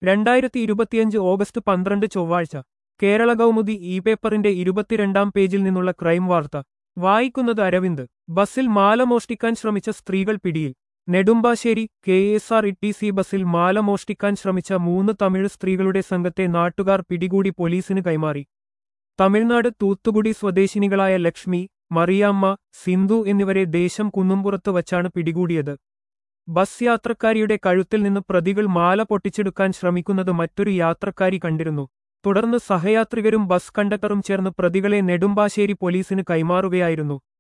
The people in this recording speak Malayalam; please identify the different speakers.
Speaker 1: രണ്ടായിരത്തി ഇരുപത്തിയഞ്ച് ഓഗസ്റ്റ് പന്ത്രണ്ട് ചൊവ്വാഴ്ച കേരള കൗമുദി ഇ പേപ്പറിന്റെ ഇരുപത്തിരണ്ടാം പേജിൽ നിന്നുള്ള ക്രൈം വാർത്ത വായിക്കുന്നത് അരവിന്ദ് ബസ്സിൽ മാല മോഷ്ടിക്കാൻ ശ്രമിച്ച സ്ത്രീകൾ പിടിയിൽ Nedumbassery K S R T C സി ബസ്സിൽ മാല മോഷ്ടിക്കാൻ ശ്രമിച്ച മൂന്ന് തമിഴ് സ്ത്രീകളുടെ സംഘത്തെ നാട്ടുകാർ പിടികൂടി പോലീസിന് കൈമാറി തമിഴ്നാട് തൂത്തുകുടി സ്വദേശിനികളായ ലക്ഷ്മി മറിയാമ്മ സിന്ധു എന്നിവരെ ദേശം കുന്നുംപുറത്ത് വച്ചാണ് പിടികൂടിയത് ബസ് യാത്രക്കാരിയുടെ കഴുത്തിൽ നിന്ന് പ്രതികൾ മാല പൊട്ടിച്ചെടുക്കാൻ ശ്രമിക്കുന്നത് മറ്റൊരു യാത്രക്കാരി കണ്ടിരുന്നു തുടർന്ന് സഹയാത്രികരും ബസ് കണ്ടക്ടറും ചേർന്ന് പ്രതികളെ നെടുമ്പാശ്ശേരി പോലീസിന് കൈമാറുകയായിരുന്നു